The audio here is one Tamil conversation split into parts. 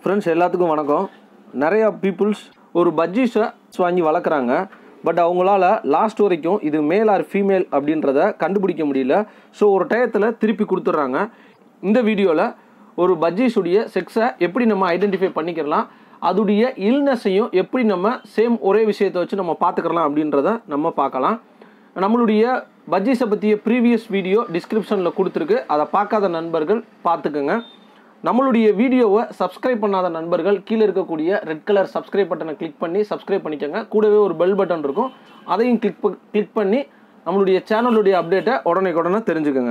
ஃப்ரெண்ட்ஸ் எல்லாத்துக்கும் வணக்கம் நிறையா பீப்புள்ஸ் ஒரு பஜ்ஜிஸை வாங்கி வளர்க்குறாங்க பட் அவங்களால லாஸ்ட் வரைக்கும் இது மேல் ஆர் ஃபீமேல் அப்படின்றத கண்டுபிடிக்க முடியல ஸோ ஒரு டயத்தில் திருப்பி கொடுத்துட்றாங்க இந்த வீடியோவில் ஒரு பஜ்ஜிஸுடைய செக்ஸை எப்படி நம்ம ஐடென்டிஃபை பண்ணிக்கிறலாம் அதுடைய இல்னஸையும் எப்படி நம்ம சேம் ஒரே விஷயத்தை வச்சு நம்ம பார்த்துக்கலாம் அப்படின்றத நம்ம பார்க்கலாம் நம்மளுடைய பஜ்ஜிஸை பற்றிய ப்ரீவியஸ் வீடியோ டிஸ்கிரிப்ஷனில் கொடுத்துருக்கு அதை பார்க்காத நண்பர்கள் பார்த்துக்கோங்க நம்மளுடைய வீடியோவை சப்ஸ்கிரைப் பண்ணாத நண்பர்கள் கீழே இருக்கக்கூடிய ரெட் கலர் சப்ஸ்கிரைப் பட்டனை கிளிக் பண்ணி சப்ஸ்கிரைப் பண்ணிக்கோங்க கூடவே ஒரு பெல் பட்டன் இருக்கும் அதையும் கிளிக் கிளிக் பண்ணி நம்மளுடைய சேனலுடைய அப்டேட்டை உடனே உடனே தெரிஞ்சுக்கோங்க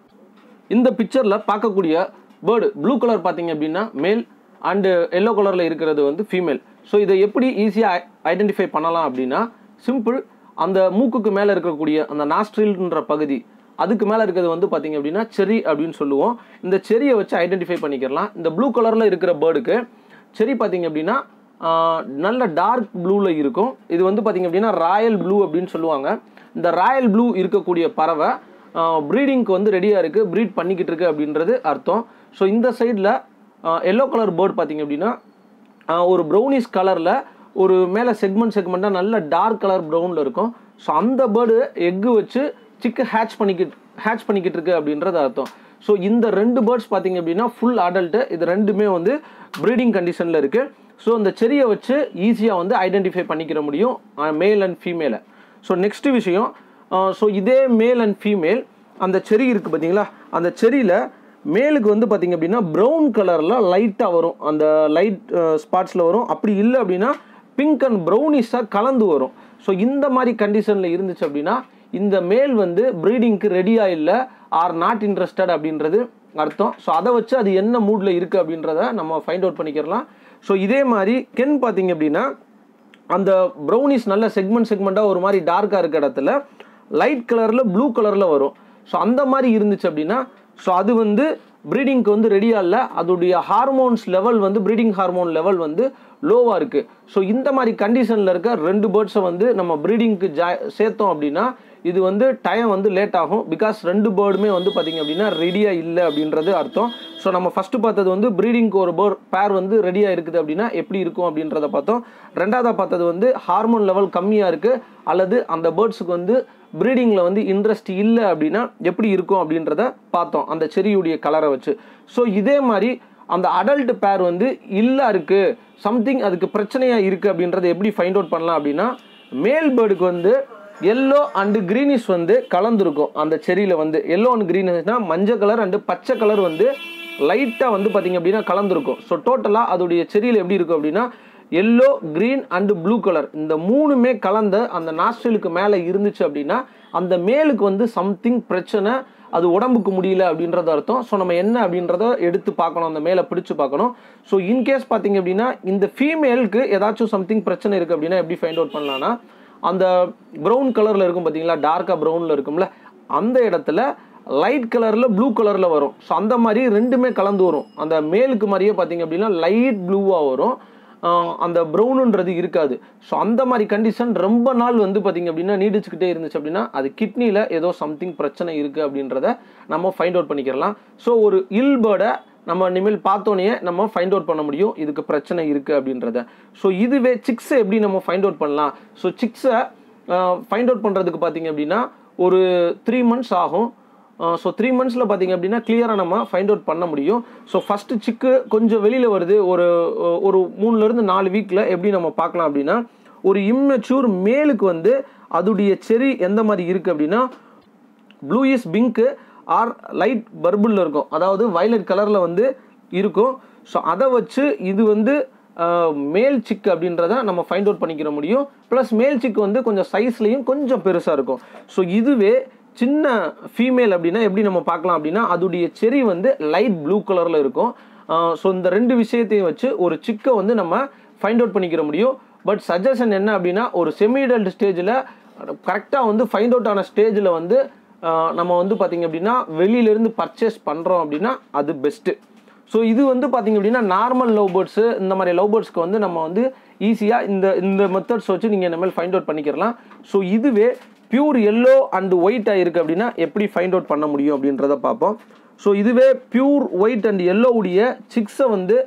இந்த பிக்சரில் பார்க்கக்கூடிய பேர்டு ப்ளூ கலர் பார்த்தீங்க அப்படின்னா மேல் அண்டு எல்லோ கலரில் இருக்கிறது வந்து ஃபீமேல் ஸோ இதை எப்படி ஈஸியாக ஐடென்டிஃபை பண்ணலாம் அப்படின்னா சிம்பிள் அந்த மூக்குக்கு மேலே இருக்கக்கூடிய அந்த நாஸ்ட்ரில்ன்ற பகுதி அதுக்கு மேலே இருக்கிறது வந்து பார்த்தீங்க அப்படின்னா செரி அப்படின்னு சொல்லுவோம் இந்த செரியை வச்சு ஐடென்டிஃபை பண்ணிக்கிறலாம் இந்த ப்ளூ கலரில் இருக்கிற பேர்டுக்கு செரி பார்த்தீங்க அப்படின்னா ஆஹ், நல்ல டார்க் ப்ளூவில் இருக்கும் இது வந்து பார்த்தீங்க அப்படின்னா ராயல் ப்ளூ அப்படின்னு சொல்லுவாங்க இந்த ராயல் ப்ளூ இருக்கக்கூடிய பறவை ப்ரீடிங்க்கு வந்து ரெடியாக இருக்குது ப்ரீட் பண்ணிக்கிட்டு இருக்கு அப்படின்றது அர்த்தம் ஸோ இந்த சைடில் எல்லோ கலர் பேர்ட் பார்த்தீங்க அப்படின்னா ஆஹ், ஒரு ப்ரௌனிஷ் கலரில் ஒரு மேலே செக்மெண்ட் செக்மெண்ட்டாக நல்ல டார்க் கலர் ப்ரௌனில் இருக்கும் ஸோ அந்த பேர்டு எக்கு வச்சு சிக்கு ஹேட்ச் பண்ணிக்கிட்டு ஹேட்ச் பண்ணிக்கிட்டு இருக்கு அப்படின்றது அர்த்தம் ஸோ இந்த ரெண்டு பேர்ட்ஸ் பார்த்தீங்க அப்படின்னா ஃபுல் அடல்ட்டு இது ரெண்டுமே வந்து ப்ரீடிங் கண்டிஷனில் இருக்குது ஸோ இந்த செரியை வச்சு ஈஸியாக வந்து ஐடென்டிஃபை பண்ணிக்கிற முடியும் மேல் அண்ட் ஃபீமேலை ஸோ நெக்ஸ்ட் விஷயம் ஸோ இதே மேல் அண்ட் ஃபீமேல் அந்த செரி இருக்குது பார்த்தீங்களா அந்த செரியில் மேலுக்கு வந்து பார்த்தீங்க அப்படின்னா ப்ரௌன் கலரில் லைட்டாக வரும் அந்த லைட் ஸ்பாட்ஸில் வரும் அப்படி இல்லை அப்படின்னா பிங்க் அண்ட் ப்ரௌனிஷாக கலந்து வரும் ஸோ இந்த மாதிரி கண்டிஷனில் இருந்துச்சு அப்படின்னா இந்த மேல் வந்து ப்ரீடிங்க்கு ரெடியாக இல்லை ஆர் நாட் இன்ட்ரெஸ்டட் அப்படின்றது அர்த்தம் ஸோ அதை வச்சு அது என்ன மூடில் இருக்குது அப்படின்றத நம்ம ஃபைண்ட் அவுட் பண்ணிக்கிறலாம் ஸோ இதே மாதிரி கென் பார்த்தீங்க அப்படின்னா அந்த ப்ரௌனிஷ் நல்ல செக்மெண்ட் செக்மெண்ட்டாக ஒரு மாதிரி டார்க்காக இருக்க இடத்துல லைட் கலரில் ப்ளூ கலரில் வரும் ஸோ அந்த மாதிரி இருந்துச்சு அப்படின்னா ஸோ அது வந்து ப்ரீடிங்க்கு வந்து ரெடியாக இல்லை அதோடைய ஹார்மோன்ஸ் லெவல் வந்து ப்ரீடிங் ஹார்மோன் லெவல் வந்து லோவாக இருக்குது ஸோ இந்த மாதிரி கண்டிஷனில் இருக்க ரெண்டு பேர்ட்ஸை வந்து நம்ம ப்ரீடிங்க்கு ஜா சேர்த்தோம் அப்படின்னா இது வந்து டைம் வந்து லேட் ஆகும் பிகாஸ் ரெண்டு பேர்டுமே வந்து பார்த்திங்க அப்படின்னா ரெடியாக இல்லை அப்படின்றது அர்த்தம் ஸோ நம்ம ஃபஸ்ட்டு பார்த்தது வந்து ப்ரீடிங்க்கு ஒரு பேர் பேர் வந்து ரெடியாக இருக்குது அப்படின்னா எப்படி இருக்கும் அப்படின்றத பார்த்தோம் ரெண்டாவதாக பார்த்தது வந்து ஹார்மோன் லெவல் கம்மியாக இருக்குது அல்லது அந்த பேர்ட்ஸுக்கு வந்து ப்ரீடிங்கில் வந்து இன்ட்ரெஸ்ட் இல்லை அப்படின்னா எப்படி இருக்கும் அப்படின்றத பார்த்தோம் அந்த செரியுடைய கலரை வச்சு ஸோ இதே மாதிரி அந்த அடல்ட் பேர் வந்து இல்லை இருக்குது சம்திங் அதுக்கு பிரச்சனையாக இருக்குது அப்படின்றத எப்படி ஃபைண்ட் அவுட் பண்ணலாம் அப்படின்னா மேல் பேர்டுக்கு வந்து எல்லோ அண்டு க்ரீனிஷ் வந்து கலந்துருக்கும் அந்த செரியில் வந்து எல்லோ அண்ட் க்ரீனிஷ்னா மஞ்சள் கலர் அண்டு பச்சை கலர் வந்து லைட்டாக வந்து பார்த்திங்க அப்படின்னா கலந்துருக்கும் ஸோ டோட்டலாக அதோடைய செரியில் எப்படி இருக்கும் அப்படின்னா yellow green and blue colour இந்த மூணுமே கலந்த அந்த நாஸ்ட்ரலுக்கு மேலே இருந்துச்சு அப்படின்னா அந்த மேலுக்கு வந்து சம்திங் பிரச்சனை அது உடம்புக்கு முடியல அப்படின்றது அர்த்தம் ஸோ நம்ம என்ன அப்படின்றத எடுத்து பார்க்கணும் அந்த மேலே பிடிச்சு பார்க்கணும் ஸோ இன்கேஸ் பார்த்தீங்க அப்படின்னா இந்த ஃபீமேலுக்கு ஏதாச்சும் சம்திங் பிரச்சனை இருக்குது அப்படின்னா எப்படி ஃபைண்ட் அவுட் பண்ணலாம்னா அந்த ப்ரௌன் கலரில் இருக்கும் பார்த்தீங்களா டார்க்காக ப்ரௌனில் இருக்கும்ல அந்த இடத்துல லைட் கலரில் ப்ளூ கலரில் வரும் ஸோ அந்த மாதிரி ரெண்டுமே கலந்து வரும் அந்த மேலுக்கு மாதிரியே பார்த்தீங்க அப்படின்னா லைட் ப்ளூவாக வரும் ஆஹ் அந்த ப்ரௌனுன்றது இருக்காது ஸோ அந்த மாதிரி கண்டிஷன் ரொம்ப நாள் வந்து பார்த்திங்க அப்படின்னா நீடிச்சுக்கிட்டே இருந்துச்சு அப்படின்னா அது கிட்னியில் ஏதோ சம்திங் பிரச்சனை இருக்குது அப்படின்றத நம்ம ஃபைண்ட் அவுட் பண்ணிக்கிறலாம் ஸோ ஒரு இல் பேர்டை நம்ம இனிமேல் பார்த்தோன்னே நம்ம ஃபைண்ட் அவுட் பண்ண முடியும் இதுக்கு பிரச்சனை இருக்குது அப்படின்றத ஸோ இதுவே சிக்ஸை எப்படி நம்ம ஃபைண்ட் அவுட் பண்ணலாம் ஸோ சிக்ஸை ஃபைண்ட் அவுட் பண்ணுறதுக்கு பார்த்தீங்க அப்படின்னா ஒரு த்ரீ மந்த்ஸ் ஆகும் ஸோ த்ரீ மந்த்ஸில் பார்த்தீங்க அப்படின்னா கிளியராக நம்ம ஃபைண்ட் அவுட் பண்ண முடியும் ஸோ ஃபஸ்ட்டு சிக்கு கொஞ்சம் வெளியில் வருது ஒரு ஒரு மூணுலேருந்து நாலு வீக்கில் எப்படி நம்ம பார்க்கலாம் அப்படின்னா ஒரு இம்மெச்சூர் மேலுக்கு வந்து அதுடைய செரி எந்த மாதிரி இருக்குது அப்படின்னா ப்ளூயிஸ் பிங்க்கு ஆர் லைட் பர்பிளில் இருக்கும் அதாவது வயலட் கலரில் வந்து இருக்கும் ஸோ அதை வச்சு இது வந்து மேல் சிக் அப்படின்றத நம்ம ஃபைண்ட் அவுட் பண்ணிக்கிற முடியும் ப்ளஸ் மேல் சிக் வந்து கொஞ்சம் சைஸ்லேயும் கொஞ்சம் பெருசாக இருக்கும் ஸோ இதுவே சின்ன ஃபீமேல் அப்படின்னா எப்படி நம்ம பார்க்கலாம் அப்படின்னா அதுடைய செரி வந்து லைட் ப்ளூ கலரில் இருக்கும் ஸோ இந்த ரெண்டு விஷயத்தையும் வச்சு ஒரு சிக்கை வந்து நம்ம ஃபைண்ட் அவுட் பண்ணிக்கிற முடியும் பட் சஜஷன் என்ன அப்படின்னா ஒரு செமிடல்ட் ஸ்டேஜில் கரெக்டாக வந்து ஃபைண்ட் அவுட் ஆன ஸ்டேஜில் வந்து ஆஹ் நம்ம வந்து பார்த்திங்க அப்படின்னா வெளியிலேருந்து பர்ச்சேஸ் பண்ணுறோம் அப்படின்னா அது பெஸ்ட்டு ஸோ இது வந்து பார்த்திங்க அப்படின்னா நார்மல் லவ் பேர்ட்ஸு இந்த மாதிரி லவ் பேர்ட்ஸ்க்கு வந்து நம்ம வந்து ஈஸியாக இந்த இந்த மெத்தட்ஸ் வச்சு நீங்கள் இனிமேல் ஃபைண்ட் அவுட் பண்ணிக்கிறலாம் ஸோ இதுவே பியூர் எல்லோ அண்ட் ஒயிட் ஆகிருக்கு அப்படின்னா எப்படி ஃபைண்ட் அவுட் பண்ண முடியும் அப்படின்றத பார்ப்போம் ஸோ இதுவே பியூர் ஒயிட் அண்ட் எல்லோவுடைய சிக்ஸை வந்து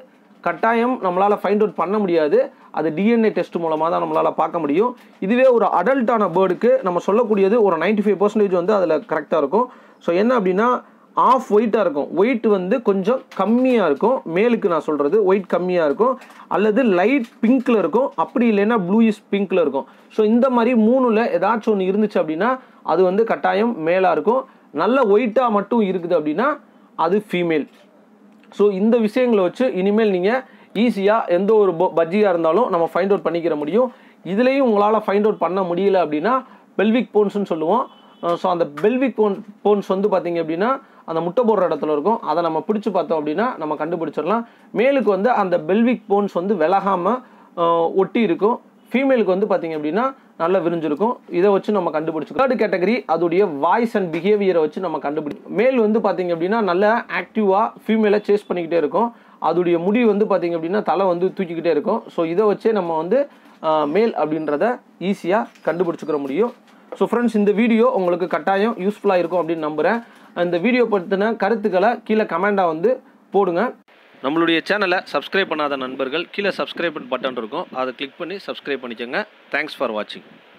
கட்டாயம் நம்மளால் ஃபைண்ட் அவுட் பண்ண முடியாது அது டிஎன்ஏ டெஸ்ட் மூலமாக தான் நம்மளால் பார்க்க முடியும் இதுவே ஒரு அடல்ட்டான பேர்டுக்கு நம்ம சொல்லக்கூடியது ஒரு 95% ஃபைவ் பர்சன்டேஜ் வந்து அதில் கரெக்டாக இருக்கும் ஸோ என்ன அப்படின்னா ஆஃப் ஒயிட்டாக இருக்கும் ஒயிட் வந்து கொஞ்சம் கம்மியாக இருக்கும் மேலுக்கு நான் சொல்கிறது ஒயிட் கம்மியாக இருக்கும் அல்லது லைட் பிங்க்கில் இருக்கும் அப்படி இல்லைன்னா ப்ளூயிஷ் பிங்க்கில் இருக்கும் ஸோ இந்த மாதிரி மூணுல ஏதாச்சும் ஒன்று இருந்துச்சு அப்படின்னா அது வந்து கட்டாயம் மேலாக இருக்கும் நல்ல ஒயிட்டாக மட்டும் இருக்குது அப்படின்னா அது ஃபீமேல் ஸோ இந்த விஷயங்களை வச்சு இனிமேல் நீங்கள் ஈஸியாக எந்த ஒரு பஜ்ஜியாக இருந்தாலும் நம்ம ஃபைண்ட் அவுட் பண்ணிக்கிற முடியும் இதுலேயும் உங்களால் ஃபைண்ட் அவுட் பண்ண முடியல அப்படின்னா பெல்விக் போன்ஸ்னு சொல்லுவோம் ஸோ அந்த பெல்விக் போன் போன்ஸ் வந்து பார்த்தீங்க அப்படின்னா அந்த முட்டை போடுற இடத்துல இருக்கும் அதை நம்ம பிடிச்சு பார்த்தோம் அப்படின்னா நம்ம கண்டுபிடிச்சிடலாம் மேலுக்கு வந்து அந்த பெல்விக் போன்ஸ் வந்து விலகாமல் ஒட்டி இருக்கும் ஃபீமேலுக்கு வந்து பார்த்தீங்க அப்படின்னா நல்லா விரிஞ்சிருக்கும் இதை வச்சு நம்ம கண்டுபிடிச்சிக்கோ தேர்ட் கேட்டகரி அதோடைய வாய்ஸ் அண்ட் பிஹேவியரை வச்சு நம்ம கண்டுபிடி மேல் வந்து பார்த்தீங்க அப்படின்னா நல்ல ஆக்டிவாக ஃபீமேலை சேஸ் பண்ணிக்கிட்டே இருக்கும் அதோடைய முடி வந்து பார்த்தீங்க அப்படின்னா தலை வந்து தூக்கிக்கிட்டே இருக்கும் ஸோ இதை வச்சே நம்ம வந்து ஆஹ், மேல் அப்படின்றத ஈஸியாக கண்டுபிடிச்சிக்கிற முடியும் ஸோ ஃப்ரெண்ட்ஸ் இந்த வீடியோ உங்களுக்கு கட்டாயம் யூஸ்ஃபுல்லாக இருக்கும் அப்படின்னு நம்புகிறேன் இந்த வீடியோ பற்றின கருத்துக்களை கீழே கமெண்டாக வந்து போடுங்க நம்மளுடைய சேனலை சப்ஸ்கிரைப் பண்ணாத நண்பர்கள் கீழே சப்ஸ்கிரைப் பட்டன் இருக்கும் அதை கிளிக் பண்ணி சப்ஸ்கிரைப் பண்ணிக்கோங்க தேங்க்ஸ் ஃபார் வாட்சிங்